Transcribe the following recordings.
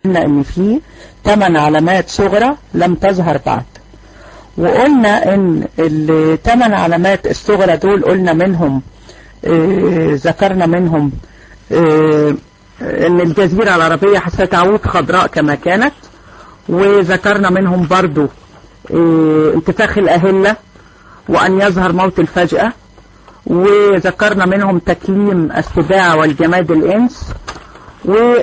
ان في ثمان علامات صغرى لم تظهر بعد وقلنا ان الثمان علامات الصغرى دول قلنا منهم اه ذكرنا منهم اه ان الجزيرة العربية ستعود خضراء كما كانت وذكرنا منهم برضو اه انتفاخ الأهلة وأن يظهر موت الفجأة وذكرنا منهم تكليم السباع والجماد الإنس و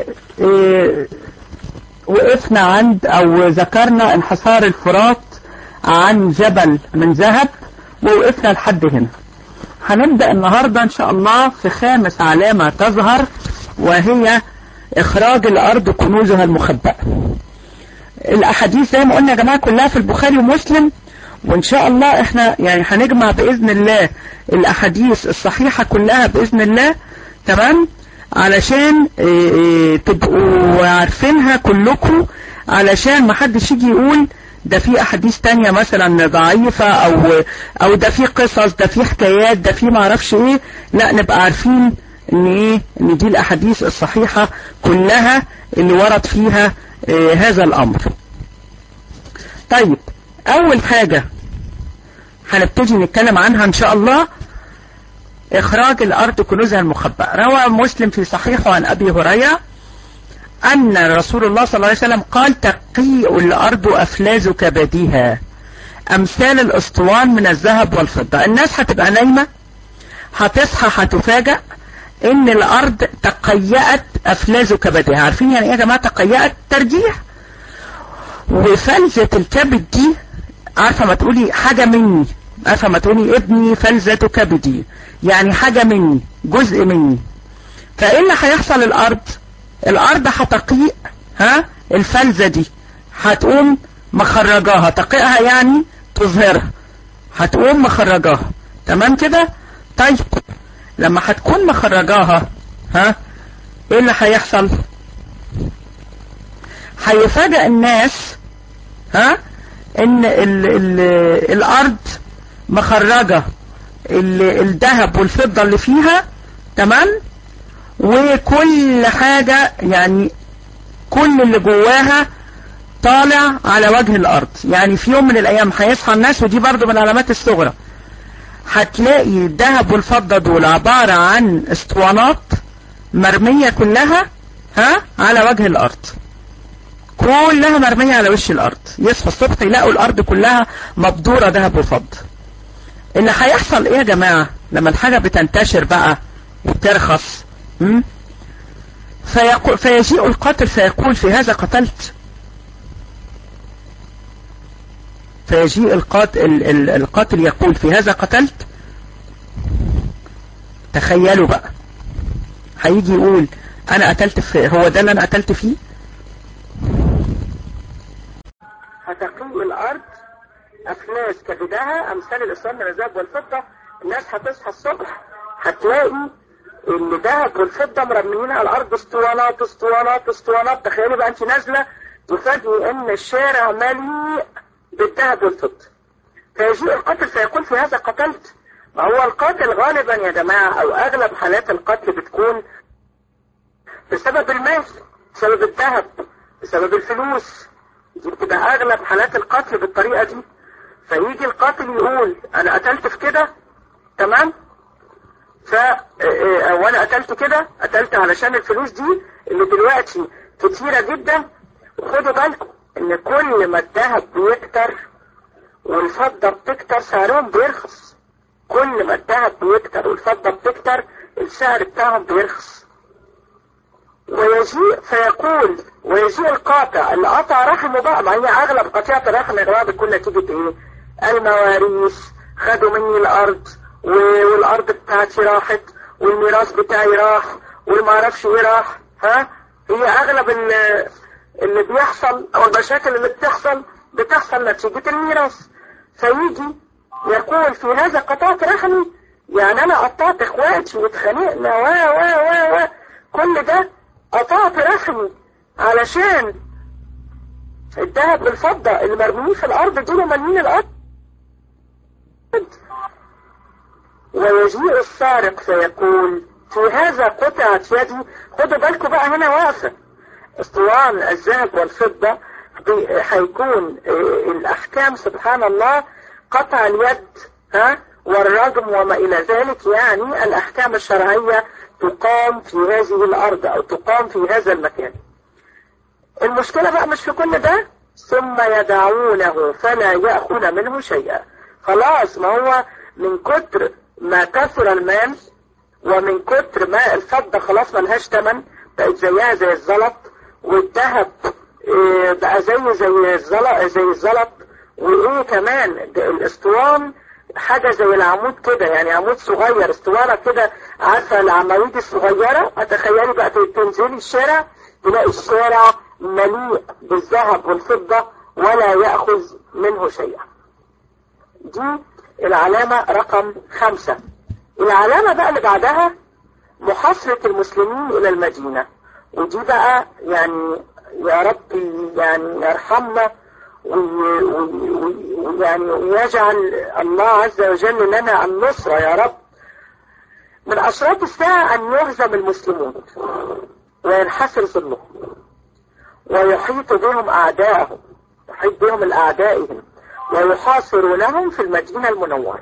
وقفنا عند أو ذكرنا انحصار الفرات عن جبل من ذهب ووقفنا لحد هنا هنبدأ النهاردة إن شاء الله في خامس علامة تظهر وهي إخراج الأرض كنوزها المخبأة الأحاديث زي ما قلنا يا جماعة كلها في البخاري ومسلم وإن شاء الله إحنا يعني هنجمع بإذن الله الأحاديث الصحيحة كلها بإذن الله تمام علشان إيه إيه تبقوا عارفينها كلكم علشان ما حدش يجي يقول ده في احاديث تانية مثلا ضعيفة او او ده في قصص ده في حكايات ده في معرفش ايه لا نبقى عارفين ان ايه ان دي الاحاديث الصحيحة كلها اللي ورد فيها إيه هذا الامر طيب اول حاجة هنبتدي نتكلم عنها ان شاء الله إخراج الأرض كنوزها المخبأة روى مسلم في صحيحه عن أبي هريرة أن رسول الله صلى الله عليه وسلم قال تقيء الأرض أفلاز كبديها أمثال الأسطوان من الذهب والفضة الناس هتبقى نايمة هتصحى هتفاجأ إن الأرض تقيأت أفلاز كبدها عارفين يعني إيه يا جماعة تقيأت ترجيح وفلزة الكبد دي عارفة ما تقولي حاجة مني عارفة ما تقولي ابني فلزة كبدي يعني حاجة مني جزء مني فإيه اللي هيحصل الأرض الأرض هتقيء ها الفلزة دي هتقوم مخرجاها تقيئها يعني تظهرها هتقوم مخرجاها تمام كده طيب لما هتكون مخرجاها ها ايه اللي هيحصل هيفاجئ الناس ها ان ال ال الارض مخرجة الذهب والفضة اللي فيها تمام وكل حاجة يعني كل اللي جواها طالع على وجه الارض يعني في يوم من الايام هيصحى الناس ودي برضو من العلامات الصغرى هتلاقي الذهب والفضة دول عبارة عن اسطوانات مرمية كلها ها على وجه الارض كلها مرمية على وش الارض يصحى الصبح يلاقوا الارض كلها مبدورة ذهب وفضة اللي هيحصل ايه يا جماعة لما الحاجة بتنتشر بقى وبترخص فيقول فيجيء القاتل فيقول في هذا قتلت فيجيء القاتل القاتل يقول في هذا قتلت تخيلوا بقى هيجي يقول انا قتلت في هو ده اللي انا قتلت فيه هتقيم الارض افلاس كبدها امثال الاسلام من الذهب والفضة الناس هتصحى الصبح هتلاقي الذهب والفضة مرميين على الارض اسطوانات اسطوانات اسطوانات تخيلي بقى انت نازلة تفاجئي ان الشارع مليء بالذهب والفضة فيجيء القاتل فيقول في هذا قتلت ما هو القاتل غالبا يا جماعة او اغلب حالات القتل بتكون بسبب المال بسبب الذهب بسبب الفلوس دي بتبقى اغلب حالات القتل بالطريقة دي فيجي القاتل يقول انا قتلت في كده تمام ف وانا قتلت كده قتلت علشان الفلوس دي اللي دلوقتي كتيرة جدا وخدوا بالكم ان كل ما الذهب بيكتر والفضة بتكتر سعرهم بيرخص كل ما الذهب بيكتر والفضة بتكتر السعر بتاعهم بيرخص ويجيء فيقول ويجيء القاطع اللي قطع رحمه بقى ما هي اغلب قطيعة الرحم يا جماعه بتكون نتيجة ايه المواريث خدوا مني الارض والارض بتاعتي راحت والميراث بتاعي راح والمعرفش ايه راح ها هي اغلب اللي, اللي بيحصل او المشاكل اللي بتحصل بتحصل نتيجة الميراث فيجي يقول في هذا قطعت رحمي يعني انا قطعت اخواتي واتخانقنا و و و و كل ده قطعت رحمي علشان الذهب والفضة اللي مرميين في الارض دول مالين الارض ويجيء السارق فيقول في هذا قطعت يدي خدوا بالكم بقى هنا واقفة اسطوان الذهب والفضة هيكون الأحكام سبحان الله قطع اليد ها والرجم وما إلى ذلك يعني الأحكام الشرعية تقام في هذه الأرض أو تقام في هذا المكان المشكلة بقى مش في كل ده ثم يدعونه فلا يأخذ منه شيئا خلاص ما هو من كتر ما كثر المال ومن كتر ما الفضة خلاص ملهاش تمن بقت زيها زي الزلط والذهب بقى زي زي الزلط زي الزلط وايه كمان الاسطوان حاجة زي العمود كده يعني عمود صغير اسطوانة كده عارفة العواميد الصغيرة هتخيلي بقى تنزلي الشارع تلاقي الشارع مليء بالذهب والفضة ولا يأخذ منه شيئا دي العلامة رقم خمسة العلامة بقى اللي بعدها محاصرة المسلمين إلى المدينة ودي بقى يعني يا رب يعني يرحمنا ويعني ويجعل الله عز وجل لنا النصرة يا رب من أشراط الساعة أن يهزم المسلمون وينحسر ظلمهم ويحيط بهم أعداءهم يحيط بهم الأعدائهم ويحاصرونهم في المدينة المنورة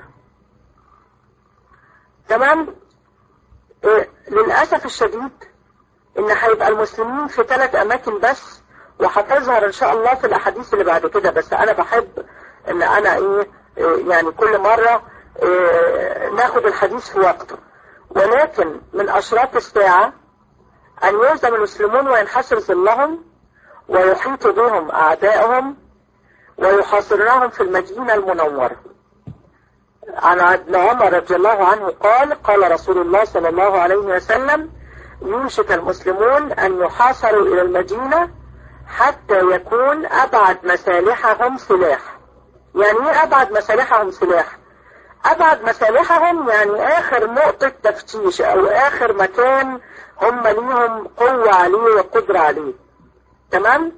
تمام إيه للأسف الشديد إن هيبقى المسلمين في ثلاث أماكن بس وهتظهر إن شاء الله في الأحاديث اللي بعد كده بس أنا بحب إن أنا إيه, إيه يعني كل مرة إيه ناخد الحديث في وقته ولكن من أشراط الساعة أن يهزم المسلمون وينحسر ظلهم ويحيط بهم أعدائهم ويحاصرونهم في المدينة المنورة عن ابن عمر رضي الله عنه قال قال رسول الله صلى الله عليه وسلم يوشك المسلمون أن يحاصروا إلى المدينة حتى يكون أبعد مسالحهم سلاح يعني ايه أبعد مسالحهم سلاح أبعد مسالحهم يعني آخر نقطة تفتيش أو آخر مكان هم ليهم قوة عليه وقدرة عليه تمام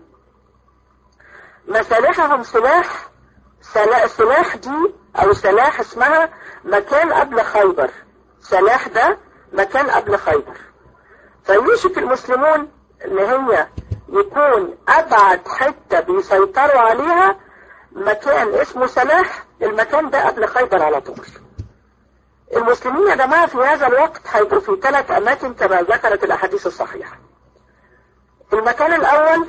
مسالحهم سلاح سلاح دي او سلاح اسمها مكان قبل خيبر سلاح ده مكان قبل خيبر فيوشك المسلمون ان هي يكون ابعد حتة بيسيطروا عليها مكان اسمه سلاح المكان ده قبل خيبر على طول المسلمين يا جماعة في هذا الوقت هيبقوا في ثلاث اماكن كما ذكرت الاحاديث الصحيحة المكان الاول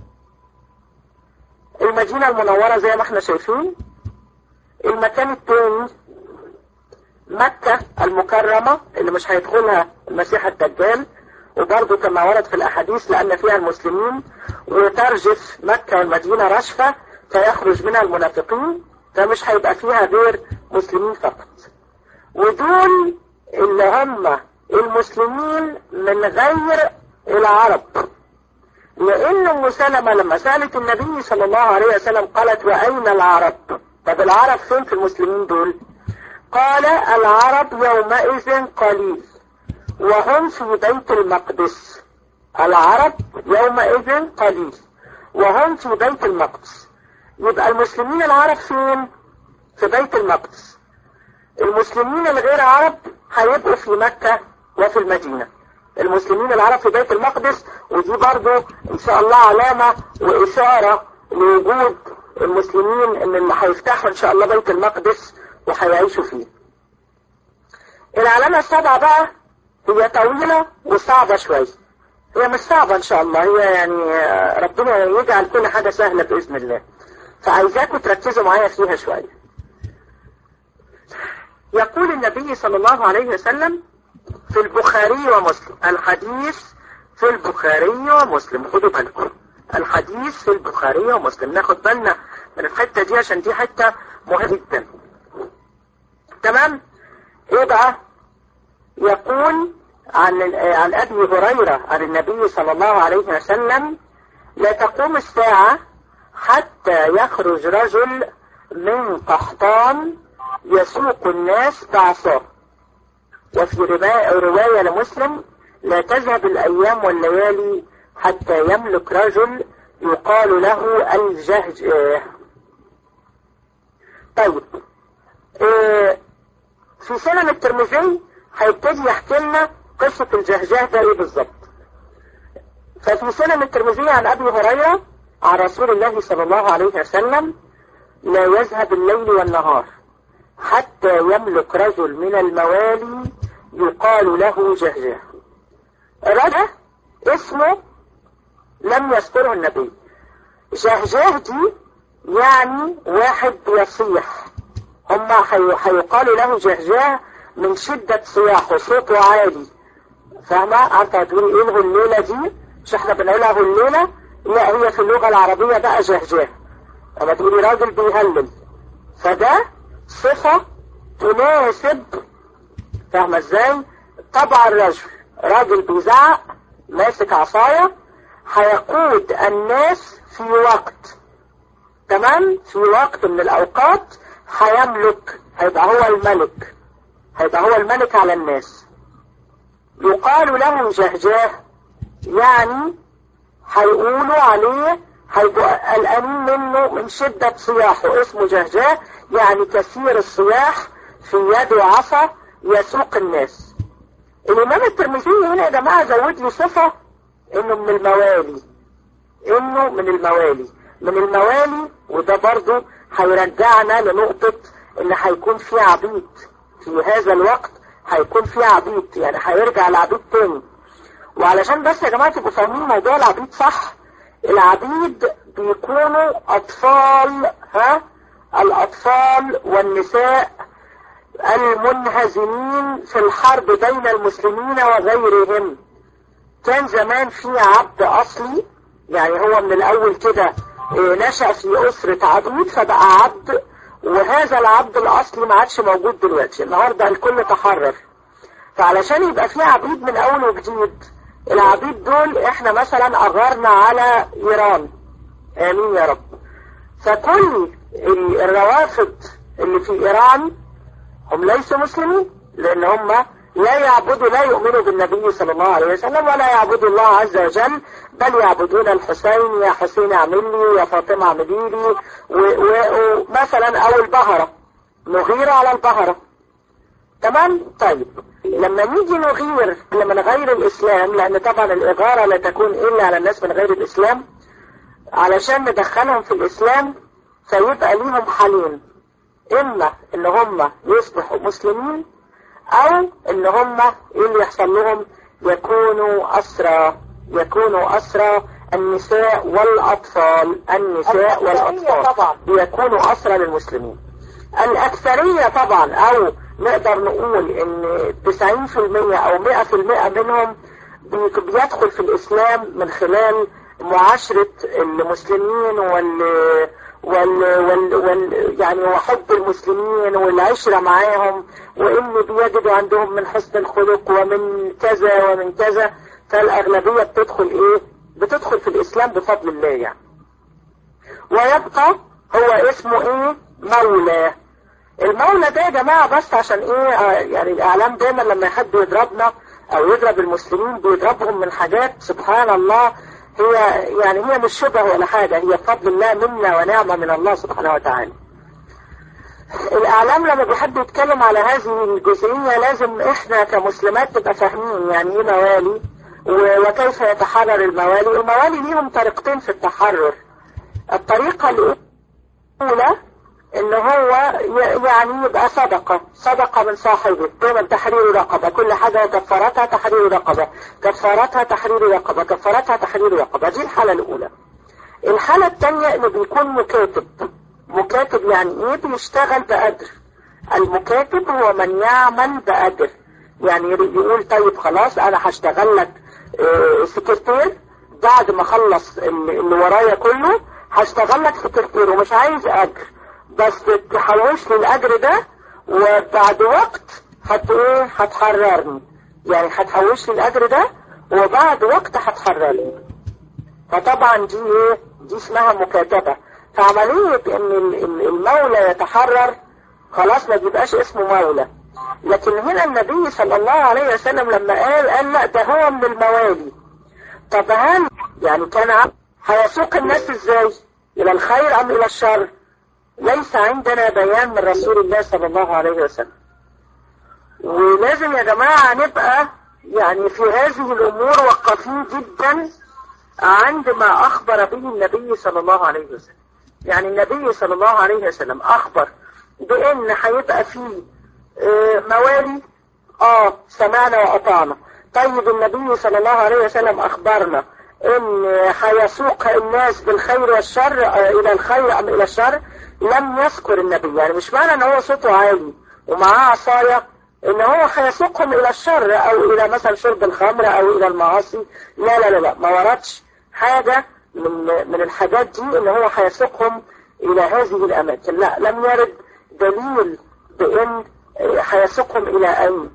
المدينة المنورة زي ما احنا شايفين المكان الثاني مكة المكرمة اللي مش هيدخلها المسيح الدجال وبرضه كما ورد في الأحاديث لأن فيها المسلمين وترجف مكة والمدينة رشفة فيخرج منها المنافقين فمش هيبقى فيها غير مسلمين فقط ودول اللي هم المسلمين من غير العرب لأن أم سلمة لما سألت النبي صلى الله عليه وسلم قالت وأين العرب طب العرب فين في المسلمين دول قال العرب يومئذ قليل وهم في بيت المقدس العرب يومئذ قليل وهم في بيت المقدس يبقى المسلمين العرب فين في بيت المقدس المسلمين الغير عرب هيبقوا في مكة وفي المدينة المسلمين العرب في بيت المقدس ودي برضو ان شاء الله علامة واشارة لوجود المسلمين ان اللي هيفتحوا ان شاء الله بيت المقدس وهيعيشوا فيه العلامة السابعة بقى هي طويلة وصعبة شوية هي مش صعبة ان شاء الله هي يعني ربنا يجعل كل حاجة سهلة بإذن الله فعايزاكم تركزوا معايا فيها شوية يقول النبي صلى الله عليه وسلم في البخاري ومسلم الحديث في البخاري ومسلم خدوا بالكم الحديث في البخاري ومسلم ناخد بالنا من الحتة دي عشان دي حتة مهمة جدا تمام ايه بقى يقول عن عن ابي هريرة عن النبي صلى الله عليه وسلم لا تقوم الساعة حتى يخرج رجل من قحطان يسوق الناس بعصاه وفي رواية لمسلم لا تذهب الأيام والليالي حتى يملك رجل يقال له الجهج طيب في سنن الترمذي هيبتدي يحكي لنا قصة الجهجاه ده ايه بالظبط ففي سنن الترمذي عن أبي هريرة عن رسول الله صلى الله عليه وسلم لا يذهب الليل والنهار حتى يملك رجل من الموالي يقال له جهجاه رجل اسمه لم يذكره النبي جهجاه دي يعني واحد يصيح هما هيقال له جهجاه من شدة صياحه صوته عالي فاهمة عارفة تقولي ايه الهليلة دي مش احنا بنقولها هليلة لا هي في اللغة العربية بقى جهجاه لما تقولي راجل بيهلل فده صفة تناسب فاهمة ازاي طبع الرجل راجل بيزعق ماسك عصاية هيقود الناس في وقت تمام في وقت من الاوقات هيملك هيبقى هو الملك هيبقى هو الملك على الناس يقال له جهجاه يعني هيقولوا عليه هيبقوا قلقانين منه من شدة صياحه اسمه جهجاه يعني كثير الصياح في يده عصا يسوق الناس الإمام الترمذي هنا يا جماعة زود لي صفة إنه من الموالي إنه من الموالي من الموالي وده برضو هيرجعنا لنقطة إن هيكون في عبيد في هذا الوقت هيكون في عبيد يعني هيرجع العبيد تاني وعلشان بس يا جماعة تبقوا فاهمين موضوع العبيد صح العبيد بيكونوا أطفال ها الأطفال والنساء المنهزمين في الحرب بين المسلمين وغيرهم كان زمان في عبد أصلي يعني هو من الأول كده نشأ في أسرة عبيد فبقى عبد وهذا العبد الأصلي ما عادش موجود دلوقتي النهاردة الكل تحرر فعلشان يبقى في عبيد من أول وجديد العبيد دول احنا مثلا أغرنا على إيران آمين يا رب فكل الروافض اللي في إيران هم ليسوا مسلمين لأن هم لا يعبدوا لا يؤمنوا بالنبي صلى الله عليه وسلم ولا يعبدوا الله عز وجل بل يعبدون الحسين يا حسين اعمل لي يا فاطمة اعملي لي ومثلا او البهرة نغير على البهرة تمام طيب لما نيجي نغير لما نغير الاسلام لان طبعا الاغارة لا تكون الا على الناس من غير الاسلام علشان ندخلهم في الاسلام فيبقى ليهم حالين اما ان هم يصبحوا مسلمين او ان هم ايه اللي يحصل لهم يكونوا اسرى يكونوا اسرى النساء والاطفال النساء والاطفال طبعا. يكونوا اسرى للمسلمين الاكثرية طبعا او نقدر نقول ان 90% او 100% منهم بيدخل في الاسلام من خلال معاشرة المسلمين وال وال وال وال يعني وحب المسلمين والعشرة معاهم وإن بيجدوا عندهم من حسن الخلق ومن كذا ومن كذا فالأغلبية بتدخل إيه بتدخل في الإسلام بفضل الله يعني ويبقى هو اسمه إيه مولى المولى ده يا جماعة بس عشان إيه آه يعني الإعلام دايما لما حد يضربنا أو يضرب المسلمين بيضربهم من حاجات سبحان الله هي يعني هي مش شبه ولا حاجة هي بفضل الله منا ونعمة من الله سبحانه وتعالى الإعلام لما بيحب يتكلم على هذه الجزئية لازم إحنا كمسلمات نبقى فاهمين يعني إيه موالي وكيف يتحرر الموالي الموالي ليهم طريقتين في التحرر الطريقة الأولى إن هو يعني يبقى صدقة صدقة من صاحبه دايما تحرير رقبة كل حاجة كفارتها تحرير رقبة كفارتها تحرير رقبة كفارتها تحرير رقبة دي الحالة الأولى الحالة الثانية إنه بيكون مكاتب مكاتب يعني إيه بيشتغل بأجر المكاتب هو من يعمل بأجر يعني يقول طيب خلاص أنا هشتغل لك اه سكرتير بعد ما أخلص اللي ورايا كله هشتغل لك سكرتير ومش عايز أجر بس تحوش لي الاجر ده وبعد وقت هت ايه هتحررني يعني هتحوش لي الاجر ده وبعد وقت هتحررني فطبعا دي ايه دي اسمها مكاتبة فعملية ان المولى يتحرر خلاص ما بيبقاش اسمه مولى لكن هنا النبي صلى الله عليه وسلم لما قال قال لا ده هو من الموالي طب هل يعني كان هيسوق الناس ازاي الى الخير ام الى الشر ليس عندنا بيان من رسول الله صلى الله عليه وسلم ولازم يا جماعة نبقى يعني في هذه الأمور وقفين جدا عندما أخبر به النبي صلى الله عليه وسلم يعني النبي صلى الله عليه وسلم أخبر بأن هيبقى فيه اه موالي اه سمعنا وأطعنا طيب النبي صلى الله عليه وسلم أخبرنا ان هيسوق الناس بالخير والشر اه الى الخير ام الى الشر لم يذكر النبي يعني مش معنى ان هو صوته عالي ومعاه عصاية ان هو هيسوقهم الى الشر او الى مثلا شرب الخمر او الى المعاصي لا لا لا, لا ما وردش حاجة من, من الحاجات دي ان هو هيسوقهم الى هذه الاماكن لا لم يرد دليل بان هيسوقهم الى اين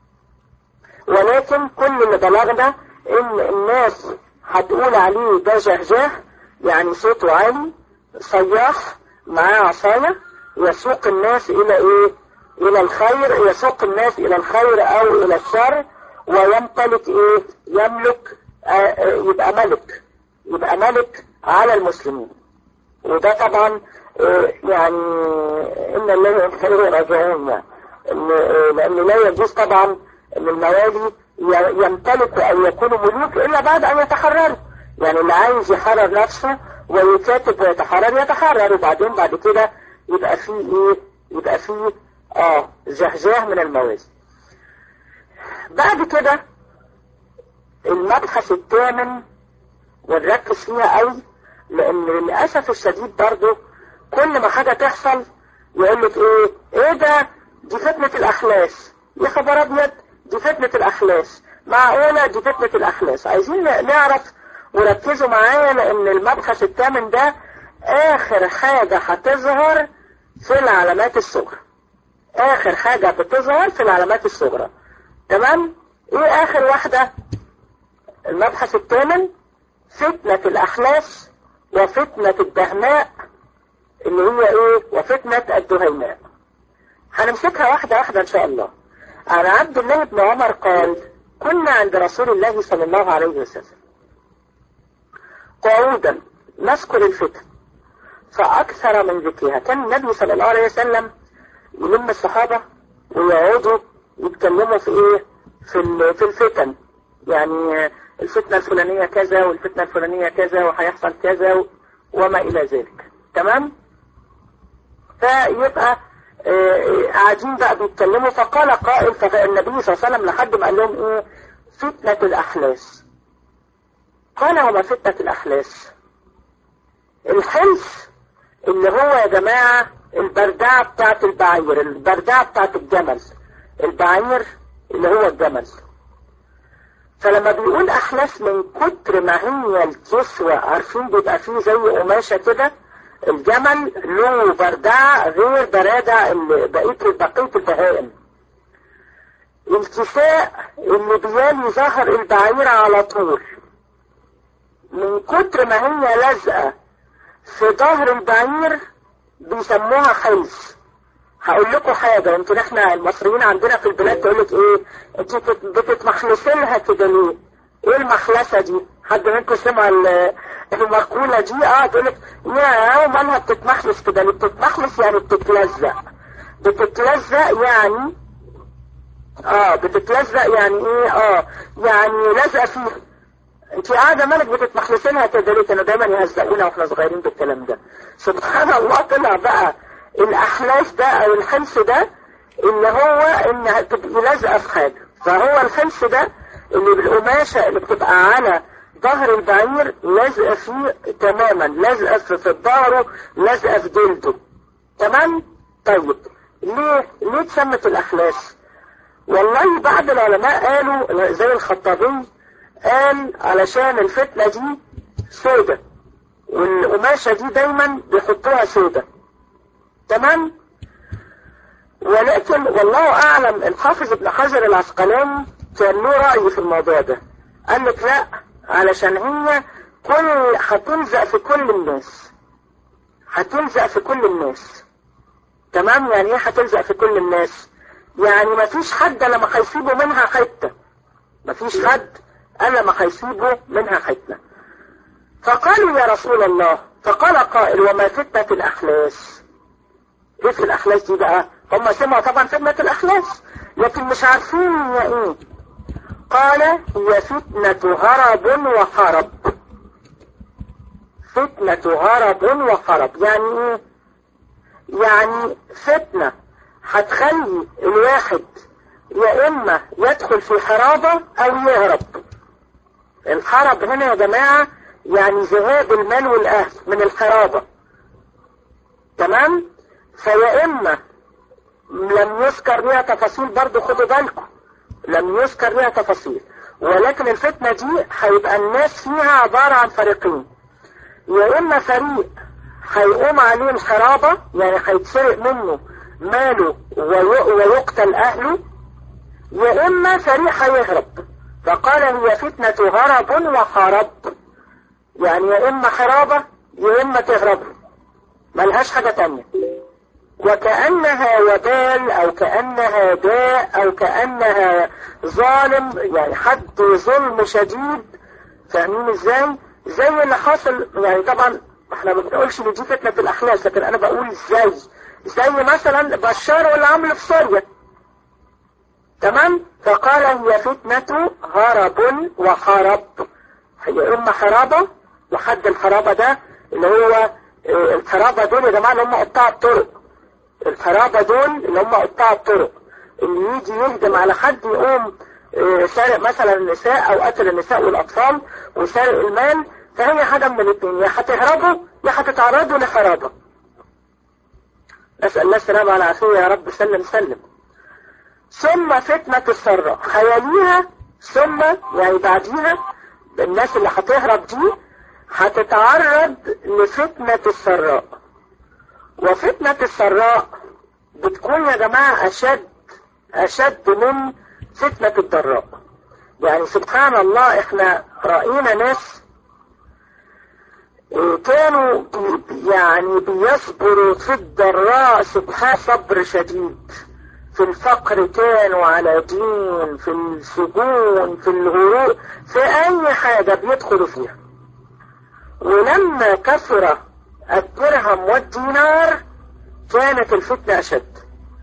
ولكن كل اللي بلغنا ان الناس هتقول عليه ده جهجاه يعني صوته عالي صياح معاه عصاية يسوق الناس الى ايه الى الخير يسوق الناس الى الخير او الى الشر ويمتلك ايه يملك آه يبقى ملك يبقى ملك على المسلمين وده طبعا آه يعني ان الله خير راجعون يعني لان لا يجوز طبعا ان الموالي يمتلك او يكونوا ملوك الا بعد ان يتحرروا يعني اللي عايز يحرر نفسه ويكاتب ويتحرر يتحرر وبعدين بعد كده يبقى فيه ايه يبقى فيه اه جهجاه من الموازي بعد كده المبحث الثامن ونركز فيها قوي لان للاسف الشديد برضه كل ما حاجه تحصل يقول لك ايه ايه ده دي فتنه الاخلاص يا خبر ابيض دي فتنه الاخلاص معقوله دي فتنه الاخلاص عايزين نعرف وركزوا معايا لان المبحث الثامن ده اخر حاجه هتظهر في العلامات الصغرى اخر حاجة بتظهر في العلامات الصغرى تمام ايه اخر واحدة المبحث الثامن فتنة الاحلاس وفتنة الدهماء اللي هي ايه وفتنة الدهيماء هنمسكها واحدة واحدة ان شاء الله عن عبد الله بن عمر قال كنا عند رسول الله صلى الله عليه وسلم قعودا نذكر الفتن فأكثر من ذكرها كان النبي صلى الله عليه وسلم يلم الصحابة ويقعدوا يتكلموا في ايه في في الفتن يعني الفتنة الفلانية كذا والفتنة الفلانية كذا وهيحصل كذا وما الى ذلك تمام فيبقى قاعدين بقى بيتكلموا فقال قائل فالنبي صلى الله عليه وسلم لحد ما قال لهم ايه فتنة الاحلاس قال وما فتنة الاحلاس الحلف اللي هو يا جماعة البردعة بتاعت البعير البردعة بتاعت الجمل البعير اللي هو الجمل فلما بيقول احلاس من كتر ما هي الكسوة عارفين بيبقى فيه زي قماشة كده الجمل له بردعة غير برادع بقية بقية البهائم الكساء اللي بيالي ظهر البعير على طول من كتر ما هي لازقة في ظهر البعير بيسموها حلف هقول لكم حاجة يمكن احنا المصريين عندنا في البلاد تقول لك ايه انت بتتمخلصينها كده ليه ايه المخلصة دي حد منكم سمع المقولة دي اه تقول لك يا مالها بتتمخلص كده اللي بتتمخلص يعني بتتلزق بتتلزق يعني اه بتتلزق يعني ايه اه يعني لازقة فيها انت قاعدة مالك بتتمخلصينها كده ليه كانوا دايما يهزقونا واحنا صغيرين بالكلام ده سبحان الله طلع بقى الاحلاس ده او الحلف ده اللي هو انها تبقى لازقة في حاجة فهو الحلف ده اللي بالقماشة اللي بتبقى على ظهر البعير لازقة فيه تماما لازقة في ظهره لازقة في جلده تمام طيب ليه ليه اتسمت الاحلاس والله بعض العلماء قالوا زي الخطابي قال علشان الفتنة دي سودة والقماشة دي دايما بيحطوها سودة تمام ولكن والله اعلم الحافظ ابن حجر العسقلاني كان له رأي في الموضوع ده قال لك لا علشان هي كل هتلزق في كل الناس هتلزق في كل الناس تمام يعني ايه هتلزق في كل الناس يعني مفيش حد لما هيسيبوا منها حتة مفيش حد انا ما هيسيبوا منها حتة فقالوا يا رسول الله فقال قائل وما فتنة الاحلاس ايه في الاحلاس دي بقى هم سمعوا طبعا فتنة الاحلاس لكن مش عارفين هي ايه قال هي فتنة هرب وحرب فتنة غرب وخرب يعني ايه يعني فتنة هتخلي الواحد يا اما يدخل في حرابة او يهرب الحرب هنا يا جماعة يعني ذهاب المال والاهل من الحرابة تمام فيا اما لم يذكر ليها تفاصيل برضو خدوا بالكم لم يذكر ليها تفاصيل ولكن الفتنة دي هيبقى الناس فيها عبارة عن فريقين يا اما فريق هيقوم عليه الحرابة يعني هيتسرق منه ماله ويقتل اهله يا اما فريق هيهرب فقال هي فتنة هرب وحرب يعني يا اما حرابة يا اما تهرب ملهاش حاجة تانية وكأنها وبال او كأنها داء او كأنها ظالم يعني حد ظلم شديد فاهمين ازاي زي اللي حاصل يعني طبعا احنا ما بنقولش ان دي فتنة الاحلاس لكن انا بقول ازاي زي مثلا بشار واللي عمل في سوريا تمام فقال هي فتنة هرب وحرب هي اما حرابة وحد الحرابة ده اللي هو الحرابة دول يا جماعة اللي هم قطاع الطرق الحرابة دول اللي هم قطاع الطرق اللي يجي يهجم على حد يقوم سارق مثلا النساء او قتل النساء والاطفال وسارق المال فهي حاجة من الاثنين يا هتهربوا يا هتتعرضوا لحرابة نسأل الله السلامة على عافية يا رب سلم سلم ثم فتنة السراء خياليها ثم يعني بعديها الناس اللي هتهرب دي هتتعرض لفتنة السراء وفتنة السراء بتكون يا جماعة أشد أشد من فتنة الضراء يعني سبحان الله احنا رأينا ناس كانوا يعني بيصبروا في الضراء سبحان صبر شديد في الفقر كانوا على دين في السجون في الهروب في اي حاجة بيدخلوا فيها ولما كثر الدرهم والدينار كانت الفتنة اشد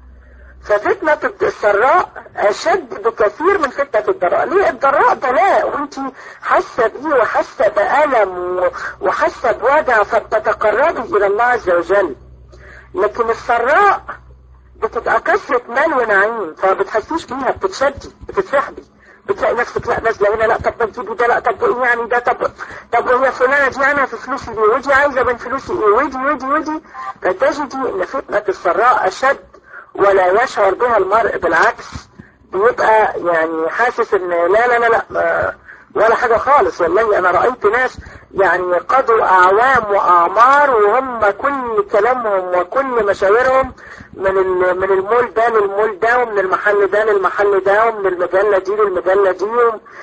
ففتنة السراء أشد بكثير من فتنة الضراء ليه الضراء بلاء وانت حاسة بيه وحاسة بألم وحاسة بوجع فبتتقربي إلى الله عز وجل لكن السراء بتبقى كثرة مال ونعيم فبتحسيش بيها بتتشدي بتتسحبي بتلاقي نفسك لا نازله هنا لا طب نجيب ده لا طب ايه يعني ده طب طب هي فلانه دي انا في فلوسي دي ودي عايزه من فلوسي ايه ودي ودي ودي فتجدي ان فتنه السراء اشد ولا يشعر بها المرء بالعكس بيبقى يعني حاسس ان لا لا لا لا ما ولا حاجة خالص والله انا رأيت ناس يعني قضوا اعوام واعمار وهم كل كلامهم وكل مشاورهم من من المول ده للمول ده ومن المحل ده للمحل ده ومن المجلة دي للمجلة دي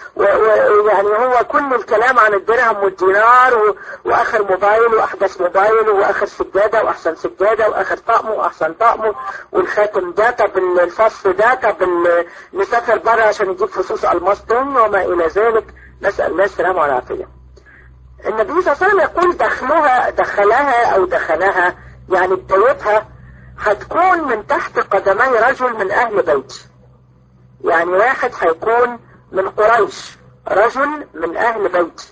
ويعني هو كل الكلام عن الدرهم والدينار واخر موبايل واحدث موبايل واخر سجادة واحسن سجادة واخر طقم واحسن طقم والخاتم ده طب الفص ده طب نسافر بره عشان يجيب فصوص الماس تاني وما الى ذلك نسأل الله السلامة والعافية النبي صلى الله عليه وسلم يقول دخلها دخلها او دخلها يعني بدايتها هتكون من تحت قدمي رجل من اهل بيتي يعني واحد هيكون من قريش رجل من اهل بيتي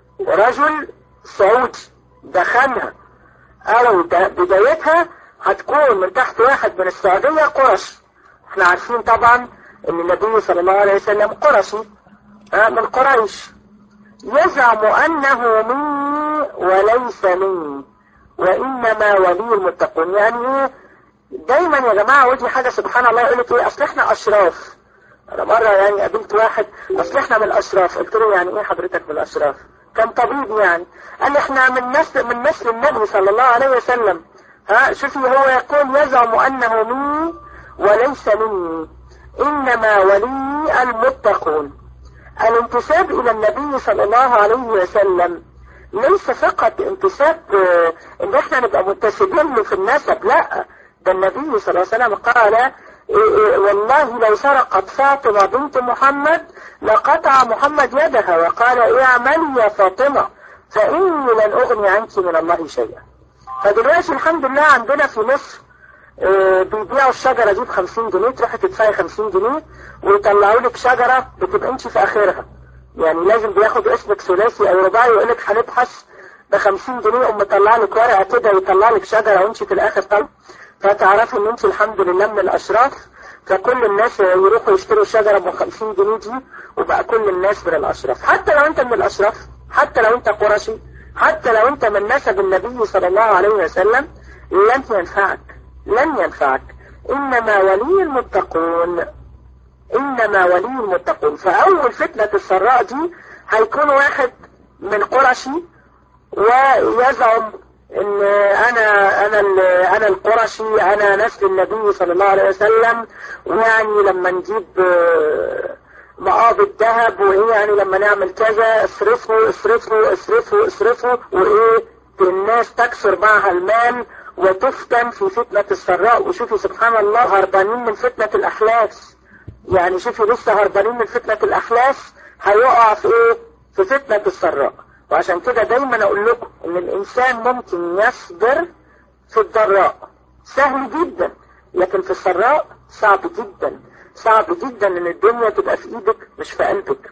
ورجل سعودي دخلها او بدايتها هتكون من تحت واحد من السعودية قرش احنا عارفين طبعا ان النبي صلى الله عليه وسلم قرشي من قريش يزعم انه مني وليس مني وانما ولي المتقون يعني ايه دايما يا جماعة ودي حاجة سبحان الله يقول لك ايه اصل احنا اشراف انا مرة يعني قابلت واحد اصل احنا من الاشراف قلت له يعني ايه حضرتك من الاشراف كان طبيب يعني قال لي احنا من نسل من نسل النبي صلى الله عليه وسلم ها شوفي هو يقول يزعم انه مني وليس مني انما ولي المتقون الانتساب الى النبي صلى الله عليه وسلم ليس فقط انتساب ان احنا نبقى منتسبين له في النسب لا ده النبي صلى الله عليه وسلم قال إيه إيه والله لو سرقت فاطمة بنت محمد لقطع محمد يدها وقال اعملي يا فاطمة فإني لن أغني عنك من الله شيئا فدلوقتي الحمد لله عندنا في مصر إيه بيبيعوا الشجرة دي بخمسين جنيه تروحي تدفعي خمسين جنيه ويطلعوا لك شجرة بتبقى انت في اخرها يعني لازم بياخد اسمك ثلاثي او رباعي ويقول لك هنبحث ب 50 جنيه يقوم مطلع لك ورقه كده ويطلع لك شجره وانت في الاخر طل فتعرفي ان انت الحمد لله من الاشراف فكل الناس يروحوا يشتروا شجره ب 50 جنيه دي وبقى كل الناس من الاشراف حتى لو انت من الاشراف حتى لو انت قرشي حتى لو انت من نسب النبي صلى الله عليه وسلم لن ينفعك لن ينفعك انما ولي المتقون انما ولي المتقون فاول فتنة السراء دي هيكون واحد من قرشي ويزعم ان انا انا انا القرشي انا نسل النبي صلى الله عليه وسلم ويعني لما نجيب مقابض الذهب وايه يعني لما نعمل كذا اصرفه اصرفه اصرفه اصرفه وايه الناس تكسر معها المال وتفتن في فتنة السراء وشوفي سبحان الله هربانين من فتنة الأحلاس يعني شوفي لسه هربانين من فتنة الأحلاس هيقع في ايه في فتنة السراء وعشان كده دايما اقول لكم ان الانسان ممكن يصبر في الضراء سهل جدا لكن في السراء صعب جدا صعب جدا ان الدنيا تبقى في ايدك مش في قلبك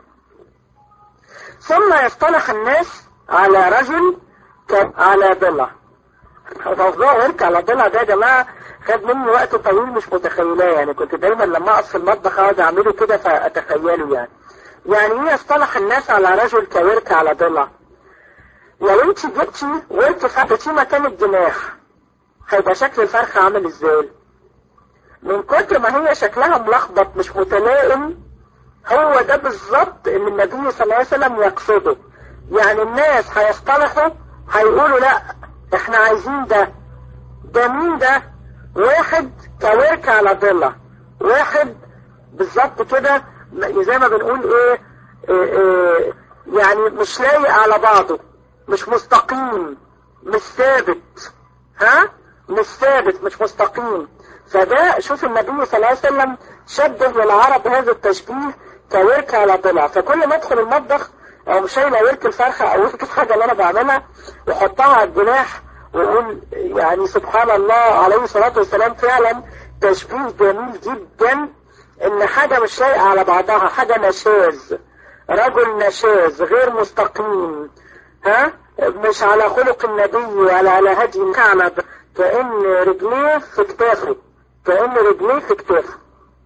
ثم يصطلح الناس على رجل كان على ضلع موضوع ورك على ضلع ده يا جماعة خد مني وقت طويل مش متخيلاه يعني كنت دايما لما اقف في المطبخ اقعد اعمله كده فاتخيله يعني يعني ايه يصطلح الناس على رجل كورك على ضلع لو انت جبتي ورك حطيتيه مكان الجناح هيبقى شكل الفرخة عامل ازاي من كتر ما هي شكلها ملخبط مش متلائم هو ده بالظبط اللي النبي صلى الله عليه وسلم يقصده يعني الناس هيصطلحوا هيقولوا لا احنا عايزين ده ده مين ده واحد كورك على ضلع واحد بالظبط كده زي ما بنقول ايه, إيه, ايه يعني مش لايق على بعضه مش مستقيم مش ثابت ها مش ثابت مش مستقيم فده شوف النبي صلى الله عليه وسلم شبه للعرب هذا التشبيه كورك على ضلع فكل ما ادخل المطبخ او شايله ورك الفرخه او ورك الحاجه اللي انا بعملها واحطها على الجناح واقول يعني سبحان الله عليه الصلاه والسلام فعلا تشبيه جميل جدا ان حاجه مش لايقه على بعضها حاجه نشاز رجل نشاز غير مستقيم ها مش على خلق النبي ولا على هدي الكعبة كأن رجليه في كتافه كأن رجليه في كتافه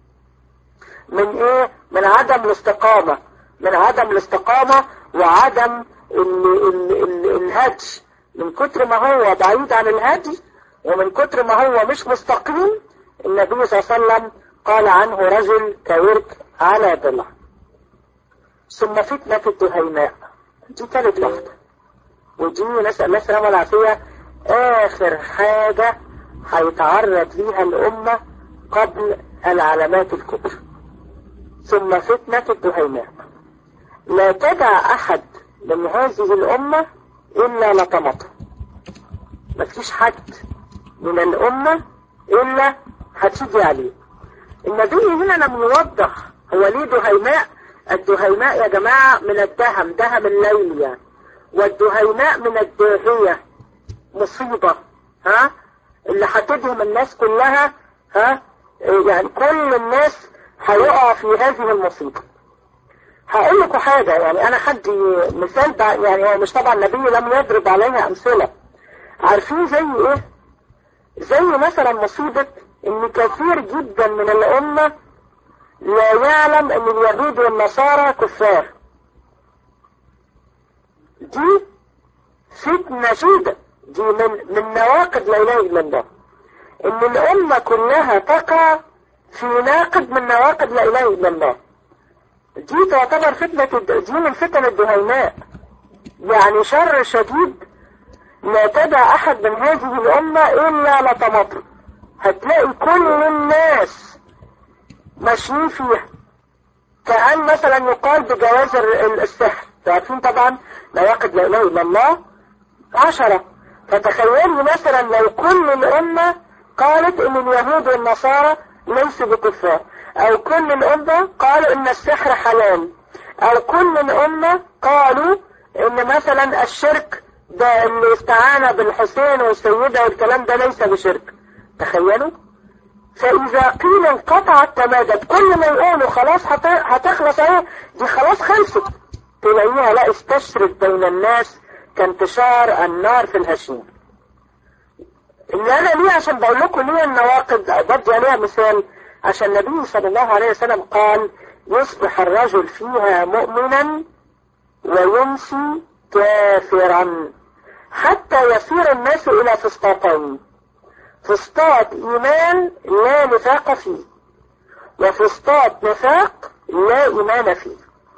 من ايه من عدم الاستقامة من عدم الاستقامة وعدم ال ال ال الهدي من كتر ما هو بعيد عن الهدي ومن كتر ما هو مش مستقيم النبي صلى الله عليه وسلم قال عنه رجل كورك على ضلع ثم فتنة الدهيماء دي ثالث واحدة ودي نسأل الله السلامة والعافية آخر حاجة هيتعرض ليها الأمة قبل العلامات الكبرى ثم فتنة الدهيماء لا تدع أحد من هذه الأمة إلا لطمته مفيش حد من الأمة إلا هتيجي عليه النبي هنا لم يوضح هو ليه دهيماء الدهيماء يا جماعة من الدهم دهم الليل يعني والدهيماء من الداهية مصيبة ها اللي هتدهم الناس كلها ها يعني كل الناس هيقع في هذه المصيبة هقول لكم حاجة يعني انا حدي مثال يعني هو مش طبعا النبي لم يضرب عليها امثلة عارفين زي ايه زي مثلا مصيبة ان كثير جدا من الامة لا يعلم ان اليهود والنصارى كفار دي فتنة سودة دي من, من نواقض لا اله الا الله ان الامة كلها تقع في ناقض من نواقض لا اله الا الله دي تعتبر فتنة دي من فتن الدهيماء يعني شر شديد لا تدع احد من هذه الامة الا لطمته هتلاقي كل الناس ماشيين فيها كأن مثلا يقال بجواز السحر تعرفين طبعا نواقض لا اله الا الله عشرة فتخيلوا مثلا لو كل الامة قالت ان اليهود والنصارى ليسوا بكفار او كل الامة قالوا ان السحر حلال او كل الامة قالوا ان مثلا الشرك ده اللي استعان بالحسين والسيدة والكلام ده ليس بشرك تخيلوا فإذا قيل انقطعت تمادت كل ما يقولوا خلاص هتخلص اهي دي خلاص خلصت تلاقيها لا استشرت بين الناس كانتشار النار في الهشيم اللي انا ليه عشان بقول لكم ليه النواقض بدي عليها مثال عشان النبي صلى الله عليه وسلم قال يصبح الرجل فيها مؤمنا ويمشي كافرا حتى يصير الناس الى فسطاطين فسطاط ايمان لا نفاق فيه وفسطاط نفاق لا ايمان فيه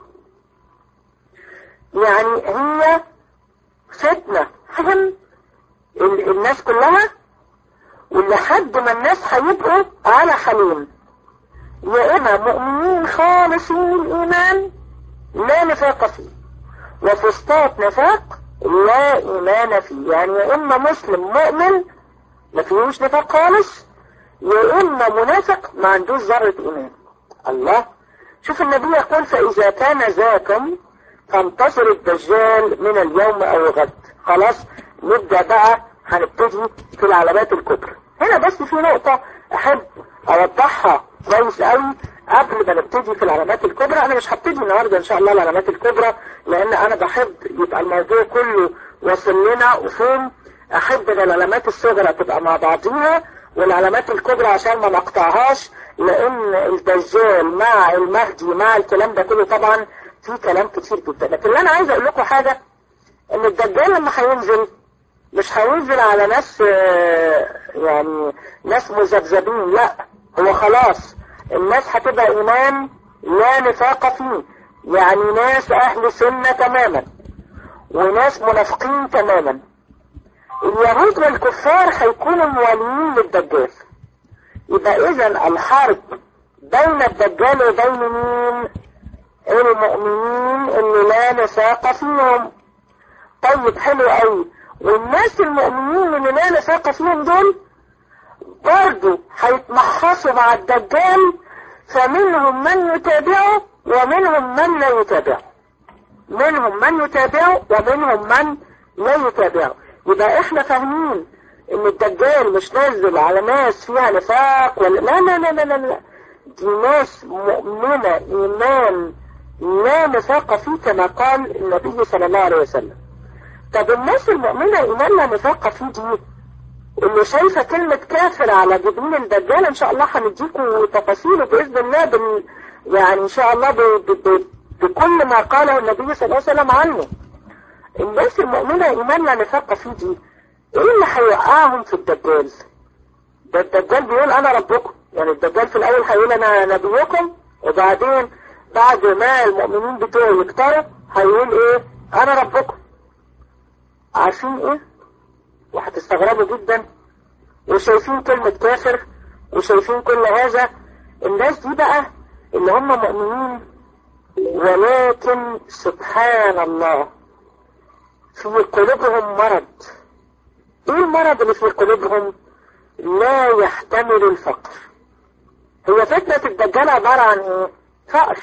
يعني هي فتنة فهم الناس كلها ولحد ما الناس هيبقوا على حالين يا اما مؤمنين خالصين الايمان لا نفاق فيه وفسطاط نفاق لا ايمان فيه يعني يا اما مسلم مؤمن ما فيهوش نفاق خالص يا اما منافق ما عندوش ذرة ايمان الله شوف النبي يقول فاذا كان ذاكم فانتصر الدجال من اليوم او غد خلاص نبدأ بقى هنبتدي في العلامات الكبرى هنا بس في نقطة احب اوضحها كويس قوي قبل ما نبتدي في العلامات الكبرى انا مش هبتدي النهارده ان شاء الله العلامات الكبرى لان انا بحب يبقى الموضوع كله واصل لنا وفين احب ان العلامات الصغرى تبقى مع بعضيها والعلامات الكبرى عشان ما نقطعهاش لان الدجال مع المهدي مع الكلام ده كله طبعا في كلام كتير جدا لكن اللي انا عايز اقول لكم حاجة ان الدجال لما هينزل مش هينزل على ناس يعني ناس مذبذبين لا هو خلاص الناس هتبقى ايمان لا نفاق فيه يعني ناس اهل سنة تماما وناس منافقين تماما اليهود والكفار هيكونوا مواليين للدجال يبقى اذا الحرب بين الدجال وبين مين المؤمنين اللي لا نفاق فيهم طيب حلو قوي والناس المؤمنين اللي لا نفاق فيهم دول برضو هيتمحصوا مع الدجال فمنهم من يتابعه ومنهم من لا يتابعه منهم من يتابعه ومنهم من لا يتابعه يبقى احنا فاهمين ان الدجال مش نازل على ناس فيها نفاق ولا لا لا لا لا لا, لا. دي ناس مؤمنة ايمان لا نفاق فيه كما قال النبي صلى الله عليه وسلم طب الناس المؤمنة ايمان لا نفاق فيه دي اللي شايفة كلمة كافر على جبين الدجال ان شاء الله هنديكم تفاصيله بإذن الله بال يعني ان شاء الله ب... ب... ب... بكل ما قاله النبي صلى الله عليه وسلم عنه الناس المؤمنة ايمان لا نفاق فيه دي ايه اللي هيوقعهم في الدجال ده الدجال بيقول انا ربكم يعني الدجال في الاول هيقول انا نبيكم وبعدين بعد ما المؤمنين بتوعه يكتروا هيقول ايه انا ربكم عارفين ايه وهتستغربوا جدا وشايفين كلمة كافر وشايفين كل هذا الناس دي بقى اللي هم مؤمنين ولكن سبحان الله في قلوبهم مرض ايه المرض اللي في قلوبهم لا يحتمل الفقر هي فتنة الدجال عبارة عن ايه فقر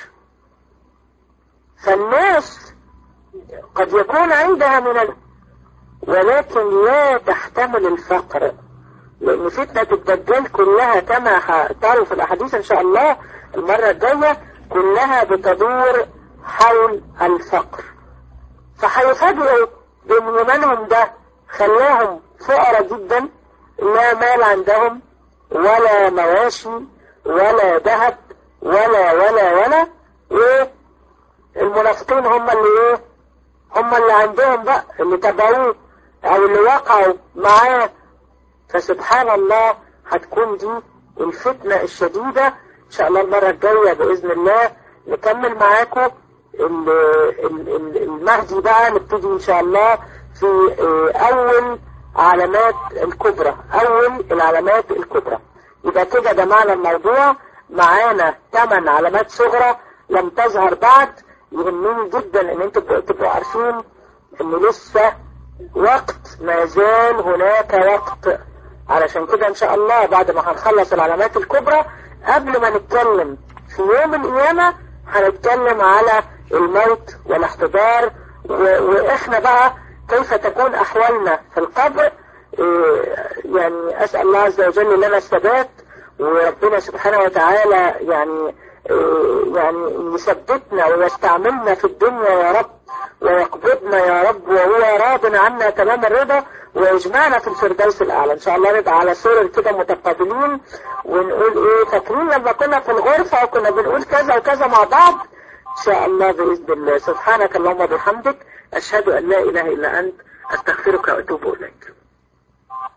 فالناس قد يكون عندها من ال... ولكن لا تحتمل الفقر لأن فتنة الدجال كلها كما تعرف في الأحاديث إن شاء الله المرة الجاية كلها بتدور حول الفقر فهيفاجئوا بأن إيمانهم ده خلاهم فقراء جدا لا مال عندهم ولا مواشي ولا ذهب ولا ولا ولا ايه المنافقين هم اللي ايه هم اللي عندهم بقى اللي تبعوه او اللي وقعوا معاه فسبحان الله هتكون دي الفتنة الشديدة ان شاء الله المرة الجاية بإذن الله نكمل معاكم المهدي بقى نبتدي ان شاء الله في اول علامات الكبرى اول العلامات الكبرى يبقى كده ده معنى الموضوع معانا 8 علامات صغرى لم تظهر بعد يهمني جدا ان انتوا تبقوا عارفين ان لسه وقت ما زال هناك وقت علشان كده ان شاء الله بعد ما هنخلص العلامات الكبرى قبل ما نتكلم في يوم القيامة هنتكلم على الموت والاحتضار واحنا بقى كيف تكون احوالنا في القبر يعني اسأل الله عز وجل لنا الثبات وربنا سبحانه وتعالى يعني يعني يثبتنا ويستعملنا في الدنيا يا رب ويقبضنا يا رب وهو راض عنا تمام الرضا ويجمعنا في الفردوس الأعلى إن شاء الله نبقى على سرر كده متقابلين ونقول إيه فاكرين لما كنا في الغرفة وكنا بنقول كذا وكذا مع بعض إن شاء الله بإذن الله سبحانك اللهم وبحمدك أشهد أن لا إله إلا أنت أستغفرك وأتوب إليك